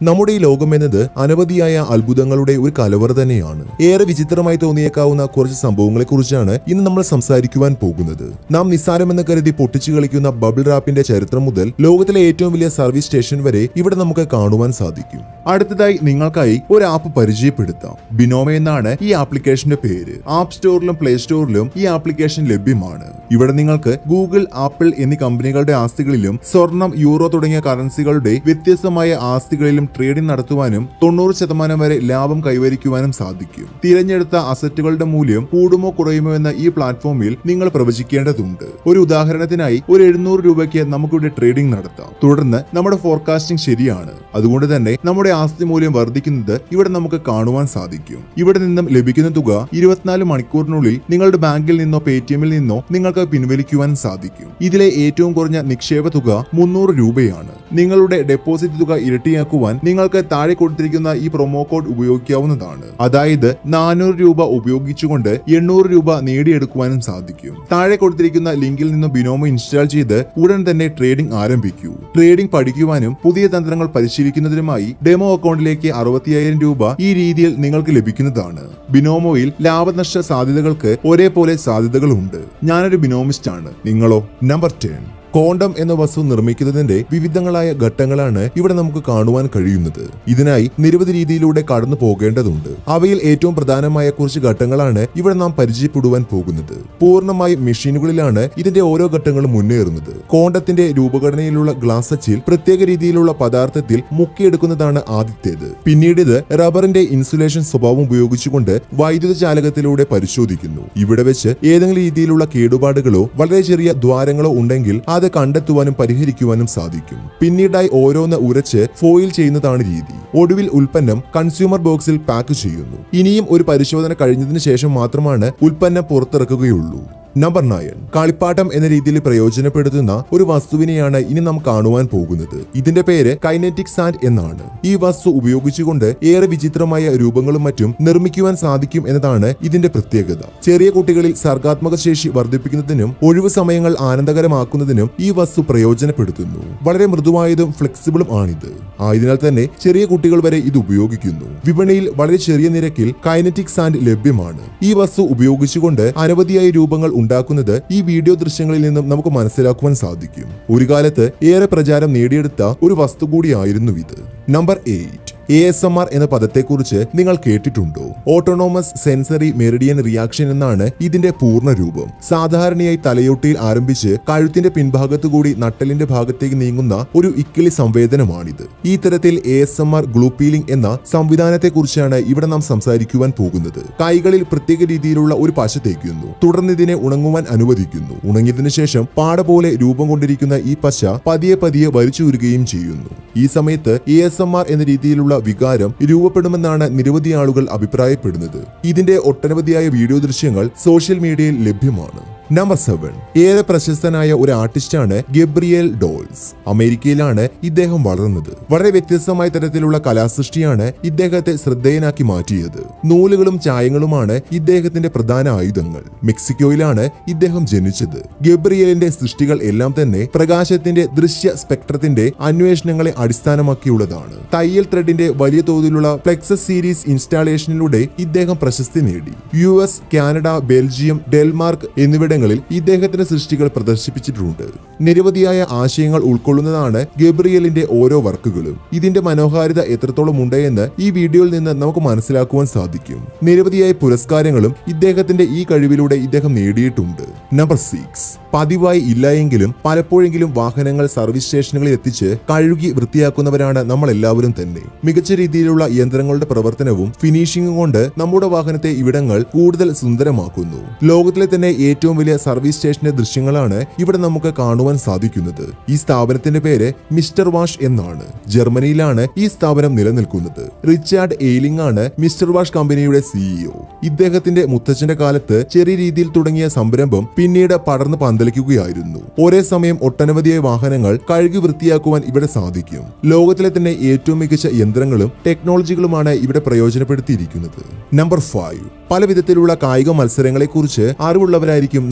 നമ്മുടെ ഈ ലോകം എന്നത് അനവധിയായ അത്ഭുതങ്ങളുടെ ഒരു കലവറ തന്നെയാണ് ഏറെ വിചിത്രമായി തോന്നിയേക്കാവുന്ന കുറച്ച് സംഭവങ്ങളെ കുറിച്ചാണ് ഇന്ന് നമ്മൾ സംസാരിക്കുവാൻ പോകുന്നത് നാം നിസ്സാരമെന്ന് കരുതി പൊട്ടിച്ചു കളിക്കുന്ന ബബിൾ റാപ്പിന്റെ ചരിത്രം മുതൽ ലോകത്തിലെ ഏറ്റവും വലിയ സർവീസ് സ്റ്റേഷൻ വരെ ഇവിടെ നമുക്ക് കാണുവാൻ സാധിക്കും അടുത്തതായി നിങ്ങൾക്കായി ഒരു ആപ്പ് പരിചയപ്പെടുത്താം ബിനോമ എന്നാണ് ഈ ആപ്ലിക്കേഷന്റെ പേര് ആപ്പ് സ്റ്റോറിലും പ്ലേ സ്റ്റോറിലും ഈ ആപ്ലിക്കേഷൻ ലഭ്യമാണ് ഇവിടെ നിങ്ങൾക്ക് ഗൂഗിൾ ആപ്പിൾ എന്നീ കമ്പനികളുടെ ആസ്തികളിലും സ്വർണം യൂറോ തുടങ്ങിയ കറൻസികളുടെ വ്യത്യസ്തമായ ആസ്തികളിലും ട്രേഡിംഗ് നടത്തുവാനും തൊണ്ണൂറ് ശതമാനം വരെ ലാഭം കൈവരിക്കുവാനും സാധിക്കും തിരഞ്ഞെടുത്ത അസറ്റുകളുടെ മൂല്യം കൂടുമോ കുറയുമോ എന്ന ഈ പ്ലാറ്റ്ഫോമിൽ നിങ്ങൾ പ്രവചിക്കേണ്ടതുണ്ട് ഒരു ഉദാഹരണത്തിനായി ഒരു എഴുന്നൂറ് രൂപയ്ക്ക് നമുക്കിവിടെ ട്രേഡിംഗ് നടത്താം തുടർന്ന് നമ്മുടെ ഫോർകാസ്റ്റിംഗ് ശരിയാണ് അതുകൊണ്ട് തന്നെ നമ്മുടെ ആസ്തി മൂല്യം വർദ്ധിക്കുന്നത് ഇവിടെ നമുക്ക് കാണുവാൻ സാധിക്കും ഇവിടെ നിന്നും ലഭിക്കുന്ന തുക ഇരുപത്തിനാല് മണിക്കൂറിനുള്ളിൽ നിങ്ങളുടെ ബാങ്കിൽ നിന്നോ പേ ടി എമ്മിൽ നിന്നോ നിങ്ങൾക്ക് പിൻവലിക്കുവാൻ സാധിക്കും ഇതിലെ ഏറ്റവും കുറഞ്ഞ നിക്ഷേപ തുക മുന്നൂറ് രൂപയാണ് നിങ്ങളുടെ ഡെപ്പോസിറ്റ് തുക ഇരട്ടിയാക്കുവാൻ നിങ്ങൾക്ക് താഴെ കൊടുത്തിരിക്കുന്ന ഈ പ്രൊമോ കോഡ് ഉപയോഗിക്കാവുന്നതാണ് അതായത് നാനൂറ് രൂപ ഉപയോഗിച്ചുകൊണ്ട് എണ്ണൂറ് രൂപ നേടിയെടുക്കുവാനും സാധിക്കും താഴെ കൊടുത്തിരിക്കുന്ന ലിങ്കിൽ നിന്ന് ബിനോമോ ഇൻസ്റ്റാൾ ചെയ്ത് ഉടൻ തന്നെ ട്രേഡിംഗ് ആരംഭിക്കൂ ട്രേഡിംഗ് പഠിക്കുവാനും പുതിയ തന്ത്രങ്ങൾ പരിശീലിക്കുന്നതിനുമായി ഡെമോ അക്കൗണ്ടിലേക്ക് അറുപത്തിയായിരം രൂപ ഈ രീതിയിൽ നിങ്ങൾക്ക് ലഭിക്കുന്നതാണ് ബിനോമോയിൽ ലാഭനഷ്ട സാധ്യതകൾക്ക് ഒരേപോലെ സാധ്യതകളുണ്ട് ഞാനൊരു ബിനോമിസ്റ്റ് ആണ് നിങ്ങളോ നമ്പർ ടെൻ കോണ്ടം എന്ന വസ്തു നിർമ്മിക്കുന്നതിന്റെ വിവിധങ്ങളായ ഘട്ടങ്ങളാണ് ഇവിടെ നമുക്ക് കാണുവാൻ കഴിയുന്നത് ഇതിനായി നിരവധി രീതിയിലൂടെ കടന്നു പോകേണ്ടതുണ്ട് അവയിൽ ഏറ്റവും പ്രധാനമായ കുറച്ച് ഘട്ടങ്ങളാണ് ഇവിടെ നാം പരിചയപ്പെടുവാൻ പോകുന്നത് പൂർണ്ണമായും മെഷീനുകളിലാണ് ഇതിന്റെ ഓരോ ഘട്ടങ്ങളും മുന്നേറുന്നത് കോണ്ടത്തിന്റെ രൂപഘടനയിലുള്ള ഗ്ലാസ് അച്ചിൽ പ്രത്യേക രീതിയിലുള്ള പദാർത്ഥത്തിൽ മുക്കിയെടുക്കുന്നതാണ് ആദ്യത്തേത് പിന്നീട് ഇത് റബ്ബറിന്റെ ഇൻസുലേഷൻ സ്വഭാവം ഉപയോഗിച്ചുകൊണ്ട് വൈദ്യുത ചാലകത്തിലൂടെ പരിശോധിക്കുന്നു ഇവിടെ വെച്ച് ഏതെങ്കിലും രീതിയിലുള്ള കേടുപാടുകളോ വളരെ ചെറിയ ദ്വാരങ്ങളോ ഉണ്ടെങ്കിൽ അത് കണ്ടെത്തുവാനും പരിഹരിക്കുവാനും സാധിക്കും പിന്നീടായി ഓരോന്ന് ഉരച്ച് ഫോയിൽ ചെയ്യുന്നതാണ് രീതി ഒടുവിൽ ഉൽപ്പന്നം കൺസ്യൂമർ ബോക്സിൽ പാക്ക് ചെയ്യുന്നു ഇനിയും ഒരു പരിശോധന കഴിഞ്ഞതിന് ശേഷം മാത്രമാണ് ഉൽപ്പന്നം പുറത്തിറക്കുകയുള്ളൂ നമ്പർ നയൻ കളിപ്പാട്ടം എന്ന രീതിയിൽ പ്രയോജനപ്പെടുത്തുന്ന ഒരു വസ്തുവിനെയാണ് ഇനി നാം കാണുവാൻ പോകുന്നത് ഇതിന്റെ പേര് കൈനറ്റിക് സാൻഡ് എന്നാണ് ഈ വസ്തു ഉപയോഗിച്ചുകൊണ്ട് ഏറെ വിചിത്രമായ രൂപങ്ങളും മറ്റും നിർമ്മിക്കുവാൻ സാധിക്കും എന്നതാണ് ഇതിന്റെ പ്രത്യേകത ചെറിയ കുട്ടികളിൽ സർഗാത്മക ശേഷി വർദ്ധിപ്പിക്കുന്നതിനും ഒഴിവു സമയങ്ങൾ ആനന്ദകരമാക്കുന്നതിനും ഈ വസ്തു പ്രയോജനപ്പെടുത്തുന്നു വളരെ മൃദുവായതും ഫ്ലെക്സിബിളും ആണിത് ആയതിനാൽ തന്നെ ചെറിയ കുട്ടികൾ വരെ ഇത് ഉപയോഗിക്കുന്നു വിപണിയിൽ വളരെ ചെറിയ നിരക്കിൽ കൈനറ്റിക് സാൻഡ് ലഭ്യമാണ് ഈ വസ്തു ഉപയോഗിച്ചുകൊണ്ട് അനവധിയായ രൂപങ്ങൾ ഉണ്ടാക്കുന്നത് ഈ വീഡിയോ ദൃശ്യങ്ങളിൽ നിന്നും നമുക്ക് മനസ്സിലാക്കുവാൻ സാധിക്കും ഒരു കാലത്ത് ഏറെ പ്രചാരം നേടിയെടുത്ത ഒരു വസ്തു കൂടിയായിരുന്നു ഇത് number eight A S M R എന്ന പദത്തെക്കുറിച്ച് നിങ്ങൾ കേട്ടിട്ടുണ്ടോ ഓട്ടോണോമസ് സെൻസറി മെറിഡിയൻ റിയാക്ഷൻ എന്നാണ് ഇതിന്റെ പൂർണ്ണ രൂപം സാധാരണയായി തലയൊട്ടിയിൽ ആരംഭിച്ച് കഴുത്തിന്റെ പിൻഭാഗത്തു കൂടി നട്ടലിന്റെ ഭാഗത്തേക്ക് നീങ്ങുന്ന ഒരു ഇക്കിളി സംവേദനമാണിത് ഈ തരത്തിൽ A S M R glue peeling എന്ന സംവിധാനത്തെക്കുറിച്ചാണ് ഇവിടെ നാം സംസാരിക്കുവാൻ പോകുന്നത് കൈകളിൽ പ്രത്യേക രീതിയിലുള്ള ഒരു പശ തേക്കുന്നു തുടർന്ന് ഇതിനെ ഉണങ്ങുവാൻ അനുവദിക്കുന്നു ഉണങ്ങിയതിനു ശേഷം പാട പോലെ രൂപം കൊണ്ടിരിക്കുന്ന ഈ പശ പതിയെ പതിയെ വലിച്ചൂരുകയും ചെയ്യുന്നു ഈ സമയത്ത് എ എസ് എം ആർ എന്ന രീതിയിലുള്ള വികാരം രൂപപ്പെടുമെന്നാണ് നിരവധി ആളുകൾ അഭിപ്രായപ്പെടുന്നത് ഇതിന്റെ ഒട്ടനവധിയായ വീഡിയോ ദൃശ്യങ്ങൾ സോഷ്യൽ മീഡിയയിൽ ലഭ്യമാണ് നമ്പർ സെവൻ ഏറെ പ്രശസ്തനായ ഒരു ആർട്ടിസ്റ്റാണ് ഗബ്രിയേൽ ഡോൾസ് അമേരിക്കയിലാണ് ഇദ്ദേഹം വളർന്നത് വളരെ വ്യത്യസ്തമായ തരത്തിലുള്ള കലാസൃഷ്ടിയാണ് ഇദ്ദേഹത്തെ ശ്രദ്ധേയനാക്കി മാറ്റിയത് നൂലുകളും ചായങ്ങളുമാണ് ഇദ്ദേഹത്തിന്റെ പ്രധാന ആയുധങ്ങൾ മെക്സിക്കോയിലാണ് ഇദ്ദേഹം ജനിച്ചത് ഗബ്രിയേലിന്റെ സൃഷ്ടികൾ എല്ലാം തന്നെ പ്രകാശത്തിന്റെ ദൃശ്യ സ്പെക്ട്രത്തിന്റെ അന്വേഷണങ്ങളെ അടിസ്ഥാനമാക്കിയുള്ളതാണ് തയ്യൽ ത്രെഡിന്റെ വലിയ തോതിലുള്ള ഫ്ലെക്സസ് സീരീസ് ഇൻസ്റ്റാളേഷനിലൂടെ ഇദ്ദേഹം പ്രശസ്തി നേടി U S Canada Belgium Denmark എന്നിവിടങ്ങളിൽ ഇദ്ദേഹത്തിന്റെ സൃഷ്ടികൾ പ്രദർശിപ്പിച്ചിട്ടുണ്ട് നിരവധിയായ ആശയങ്ങൾ ഉൾക്കൊള്ളുന്നതാണ് ഗബ്രിയലിന്റെ ഓരോ വർക്കുകളും ഇതിന്റെ മനോഹാരിത എത്രത്തോളം ഉണ്ട് എന്ന് ഈ വീഡിയോയിൽ നിന്ന് നമുക്ക് മനസ്സിലാക്കുവാൻ സാധിക്കും നിരവധിയായ പുരസ്കാരങ്ങളും ഇദ്ദേഹത്തിന്റെ ഈ കഴിവിലൂടെ ഇദ്ദേഹം നേടിയിട്ടുണ്ട് നമ്പർ സിക്സ് പതിവായി ഇല്ല എങ്കിലും പലപ്പോഴെങ്കിലും വാഹനങ്ങൾ സർവീസ് സ്റ്റേഷനുകളിൽ എത്തിച്ച് കഴുകി വൃത്തിയാക്കുന്നവരാണ് നമ്മൾ എല്ലാവരും തന്നെ മികച്ച രീതിയിലുള്ള യന്ത്രങ്ങളുടെ പ്രവർത്തനവും ഫിനിഷിംഗും കൊണ്ട് നമ്മുടെ വാഹനത്തെ ഇവിടങ്ങൾ കൂടുതൽ സുന്ദരമാക്കുന്നു ലോകത്തിലെ തന്നെ ഏറ്റവും വലിയ സർവീസ് സ്റ്റേഷന്റെ ദൃശ്യങ്ങളാണ് ഇവിടെ നമുക്ക് കാണുവാൻ സാധിക്കുന്നത് ഈ സ്ഥാപനത്തിന്റെ പേര് മിസ്റ്റർ വാഷ് എന്നാണ് ജർമ്മനിയിലാണ് ഈ സ്ഥാപനം നിലനിൽക്കുന്നത് റിച്ചാർഡ് എയിലിംഗ് ആണ് മിസ്റ്റർ വാഷ് കമ്പനിയുടെ സിഇഒ ഇദ്ദേഹത്തിന്റെ മുത്തച്ഛന്റെ കാലത്ത് ചെറിയ രീതിയിൽ തുടങ്ങിയ സംരംഭം പിന്നീട് പടർന്ന് പന്തലിക്കുകയായിരുന്നു ഒരേ സമയം ഒട്ടനവധിയായ വാഹനങ്ങൾ കഴുകി വൃത്തിയാക്കുവാൻ ഇവിടെ സാധിക്കും ലോകത്തിലെ തന്നെ ഏറ്റവും മികച്ച യന്ത്രങ്ങളും ടെക്നോളജികളുമാണ് ഇവിടെ പ്രയോജനപ്പെടുത്തിയിരിക്കുന്നത് നമ്പർ ഫൈവ് പല വിധത്തിലുള്ള കായിക മത്സരങ്ങളെക്കുറിച്ച് അറിവുള്ളവരായിരിക്കും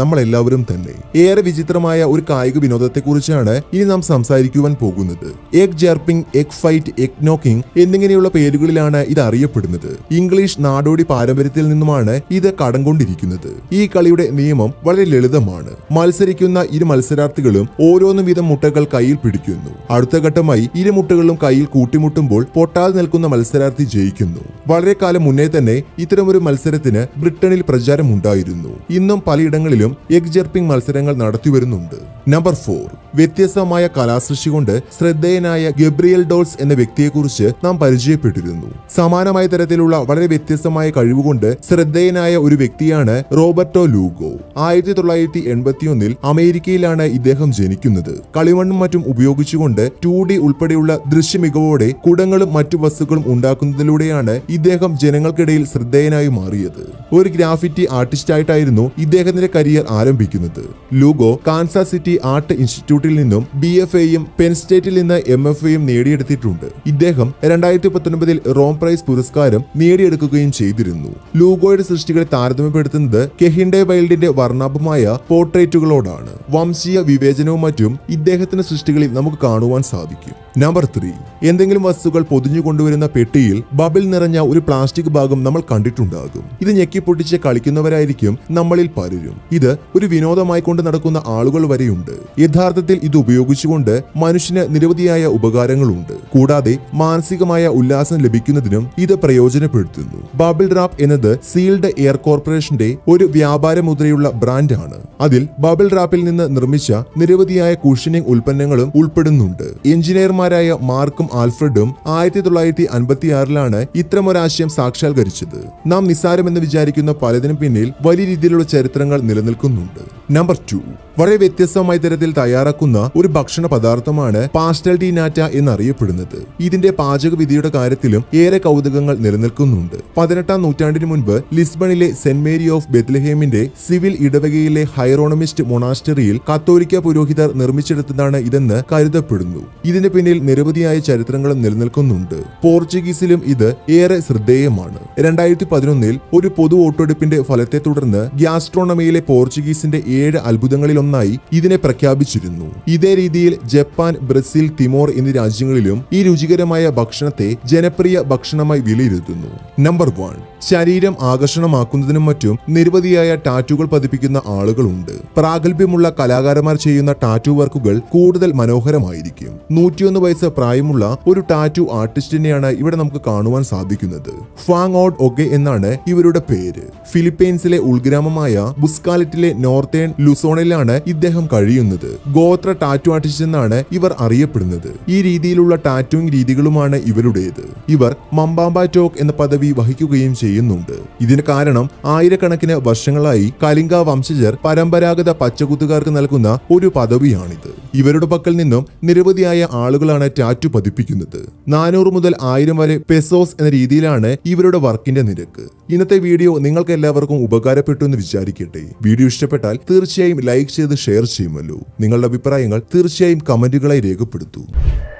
നമ്മൾ എല്ലാവരും തന്നെ ഏറെ വിചിത്രമായ ഒരു കായിക വിനോദത്തെക്കുറിച്ചാണ് ഇനി നാം സംസാരിക്കുവാൻ പോകുന്നത് egg jarping egg fight egg knocking എന്നിങ്ങനെയുള്ള പേരുകളിലാണ് ഇത് അറിയപ്പെടുന്നത് ഇംഗ്ലീഷ് നാടോടി പാരമ്പര്യത്തിൽ നിന്നുമാണ് ഇത് കടം കൊണ്ടിരിക്കുന്നത് ഈ കളിയുടെ നിയമം വളരെ ലളിതമാണ് മത്സരിക്കുന്ന ഇരു മത്സരാർത്ഥികളും ഓരോന്നും വീതം മുട്ടകൾ കയ്യിൽ പിടിക്കുന്നു അടുത്ത ഘട്ടമായി ഇരു മുട്ടകളും കയ്യിൽ കൂട്ടിമുട്ടുമ്പോൾ പൊട്ടാതെ നിൽക്കുന്ന മത്സരാർത്ഥി ജയിക്കുന്നു വളരെ കാലം മുന്നേ തന്നെ ഇത്തരമൊരു മത്സരത്തിന് ബ്രിട്ടനിൽ പ്രചാരമുണ്ടായിരുന്നു ഇന്നും പലയിടങ്ങളിലും എഗ് ജർപ്പിംഗ് മത്സരങ്ങൾ നടത്തിവരുന്നുണ്ട് നമ്പർ ഫോർ വ്യത്യസ്തമായ കലാസൃഷ്ടി കൊണ്ട് ശ്രദ്ധേയനായ ഗബ്രിയൽ ഡോൾസ് എന്ന വ്യക്തിയെക്കുറിച്ച് നാം പരിചയപ്പെട്ടിരുന്നു സമാനമായ തരത്തിലുള്ള വളരെ വ്യത്യസ്തമായ കഴിവുകൊണ്ട് ശ്രദ്ധേയനായ ഒരു വ്യക്തിയാണ് റോബർട്ടോ ലൂഗോ ആയിരത്തി തൊള്ളായിരത്തി എൺപത്തിയൊന്നിൽ അമേരിക്കയിലാണ് ഇദ്ദേഹം ജനിക്കുന്നത് കളിമണ്ണും മറ്റും ഉപയോഗിച്ചുകൊണ്ട് ടു ഡി ഉൾപ്പെടെയുള്ള ദൃശ്യമികവോടെ കുടങ്ങളും മറ്റു വസ്തുക്കളും ഉണ്ടാക്കുന്നതിലൂടെയാണ് ഇദ്ദേഹം ജനങ്ങൾക്കിടയിൽ ശ്രദ്ധേയനായി മാറിയത് ഒരു ഗ്രാഫിറ്റി ആർട്ടിസ്റ്റായിട്ടായിരുന്നു ഇദ്ദേഹത്തിന്റെ കരിയർ ആരംഭിക്കുന്നത് ലൂഗോ കാൻസാസ് സിറ്റി ആർട്ട് ഇൻസ്റ്റിറ്റ്യൂട്ടിൽ നിന്നും ബി എഫ് എയും പെൻ സ്റ്റേറ്റിൽ നിന്ന് എം എഫ് എയും നേടിയെടുത്തിട്ടുണ്ട് ഇദ്ദേഹം രണ്ടായിരത്തി പത്തൊൻപതിൽ റോം പ്രൈസ് പുരസ്കാരം നേടിയെടുക്കുകയും ചെയ്തിരുന്നു ലൂഗോയുടെ സൃഷ്ടികളെ താരതമ്യപ്പെടുത്തുന്നത് കെഹിൻഡെ വൈൽഡിന്റെ വർണ്ണാഭമായ പോർട്രേറ്റുകളോടാണ് വംശീയ വിവേചനവും മറ്റും ഇദ്ദേഹത്തിന്റെ സൃഷ്ടികളിൽ നമുക്ക് കാണുവാൻ സാധിക്കും നമ്പർ ത്രീ എന്തെങ്കിലും വസ്തുക്കൾ പൊതിഞ്ഞു കൊണ്ടുവരുന്ന പെട്ടിയിൽ ബബിൾ നിറഞ്ഞ ഒരു പ്ലാസ്റ്റിക് ഭാഗം നമ്മൾ കണ്ടിട്ടുണ്ടാകും ഇത് ഞെക്കിപ്പൊട്ടിച്ച് കളിക്കുന്നവരായിരിക്കും നമ്മളിൽ പലരും ഇത് ഒരു വിനോദമായി കൊണ്ട് നടക്കുന്ന ആളുകൾ വരെയുണ്ട് യഥാർത്ഥത്തിൽ ഇത് ഉപയോഗിച്ചുകൊണ്ട് മനുഷ്യന് നിരവധിയായ ഉപകാരങ്ങളുണ്ട് കൂടാതെ മാനസികമായ ഉല്ലാസം ലഭിക്കുന്നതിനും ഇത് പ്രയോജനപ്പെടുത്തുന്നു ബബിൾ റാപ്പ് എന്നത് സീൽഡ് എയർ കോർപ്പറേഷന്റെ ഒരു വ്യാപാര മുദ്രയുള്ള ബ്രാൻഡാണ് അതിൽ ബബിൾ റാപ്പിൽ നിന്ന് നിർമ്മിച്ച നിരവധിയായ കുഷനിങ് ഉൽപ്പന്നങ്ങളും ഉൾപ്പെടുന്നുണ്ട് എഞ്ചിനീയർമാരായ മാർക്കും ആൽഫ്രഡും ആയിരത്തി തൊള്ളായിരത്തി അൻപത്തിയാറിലാണ് ഇത്തരമൊരാശയം സാക്ഷാത്കരിച്ചത് നാം നിസ്സാരമെന്ന് വിചാരിക്കുന്ന പലതിനും പിന്നിൽ വലിയ രീതിയിലുള്ള ചരിത്രങ്ങൾ നിലനിൽക്കുന്നുണ്ട് നമ്പർ ടു വളരെ വ്യത്യസ്തമായ തരത്തിൽ തയ്യാറാക്കുന്ന ഒരു ഭക്ഷണ പദാർത്ഥമാണ് പാസ്റ്റൽ ഡി നാറ്റ എന്നറിയപ്പെടുന്നത് ഇതിന്റെ പാചകവിധിയുടെ കാര്യത്തിലും ഏറെ കൗതുകങ്ങൾ നിലനിൽക്കുന്നുണ്ട് പതിനെട്ടാം നൂറ്റാണ്ടിന് മുൻപ് ലിസ്ബണിലെ സെന്റ് മേരി ഓഫ് ബെത്ലഹേമിന്റെ സിവിൽ ഇടവകയിലെ ഹൈറോണമിസ്റ്റ് മൊണാസ്റ്ററിയിൽ കത്തോലിക്ക പുരോഹിതർ നിർമ്മിച്ചെടുത്തതാണ് ഇതെന്ന് കരുതപ്പെടുന്നു ഇതിന് പിന്നിൽ നിരവധിയായ ചരിത്രങ്ങളും നിലനിൽക്കുന്നുണ്ട് പോർച്ചുഗീസിലും ഇത് ഏറെ ശ്രദ്ധേയമാണ് രണ്ടായിരത്തി പതിനൊന്നിൽ ഒരു പൊതു വോട്ടെടുപ്പിന്റെ ഫലത്തെ തുടർന്ന് ഗ്യാസ്ട്രോണമിയിലെ പോർച്ചുഗീസിന്റെ ഏഴ് അത്ഭുതങ്ങളിലൊന്നായി ഇതിനെ പ്രഖ്യാപിച്ചിരുന്നു ഇതേ രീതിയിൽ ജപ്പാൻ ബ്രസീൽ തിമോർ എന്നീ രാജ്യങ്ങളിലും ഈ രുചികരമായ ഭക്ഷണത്തെ ജനപ്രിയ ഭക്ഷണമായി വിലയിരുത്തുന്നു നമ്പർ വൺ ശരീരം ആകർഷണമാക്കുന്നതിനും മറ്റും നിരവധിയായ ടാറ്റുകൾ പതിപ്പിക്കുന്ന ആളുകളുണ്ട് പ്രാഗൽഭ്യമുള്ള കലാകാരന്മാർ ചെയ്യുന്ന ടാറ്റു വർക്കുകൾ കൂടുതൽ മനോഹരമായിരിക്കും നൂറ്റിയൊന്ന് വയസ്സ് പ്രായമുള്ള ഒരു ടാറ്റു ആർട്ടിസ്റ്റിനെയാണ് ഇവിടെ നമുക്ക് കാണുവാൻ സാധിക്കുന്നത് ഫാങ് ഔട്ട് ഒഗെ എന്നാണ് ഇവരുടെ പേര് ഫിലിപ്പീൻസിലെ ഉൾഗ്രാമമായ ബുസ്കാലറ്റിലെ നോർത്തേൺ ലുസോണിലാണ് ഇദ്ദേഹം കഴിയുന്നത് ഗോത്ര ടാറ്റു ആർട്ടിസ്റ്റ് എന്നാണ് ഇവർ അറിയപ്പെടുന്നത് ഈ രീതിയിലുള്ള ടാറ്റുവിംഗ് രീതികളുമാണ് ഇവരുടേത് ഇവർ മമ്പാമ്പ ടോക്ക് എന്ന പദവി വഹിക്കുകയും ചെയ്യുന്നുണ്ട് ഇതിന് കാരണം ആയിരക്കണക്കിന് വർഷങ്ങളായി കലിംഗ വംശജർ പരമ്പരാഗത പച്ചകുത്തുകാർക്ക് നൽകുന്ന ഒരു പദവിയാണിത് ഇവരുടെ പക്കൽ നിന്നും നിരവധിയായ ആളുകളാണ് ടാറ്റു പതിപ്പിക്കുന്നത് നാനൂറ് മുതൽ ആയിരം വരെ പെസോസ് എന്ന രീതിയിലാണ് ഇവരുടെ വർക്കിന്റെ നിരക്ക് ഇന്നത്തെ വീഡിയോ നിങ്ങൾക്ക് എല്ലാവർക്കും ഉപകാരപ്പെട്ടു എന്ന് വിചാരിക്കട്ടെ വീഡിയോ ഇഷ്ടപ്പെട്ടാൽ തീർച്ചയായും ലൈക്ക് ചെയ്ത് ഷെയർ ചെയ്യുമല്ലോ നിങ്ങളുടെ അഭിപ്രായങ്ങൾ തീർച്ചയായും കമന്റുകളായി രേഖപ്പെടുത്തൂ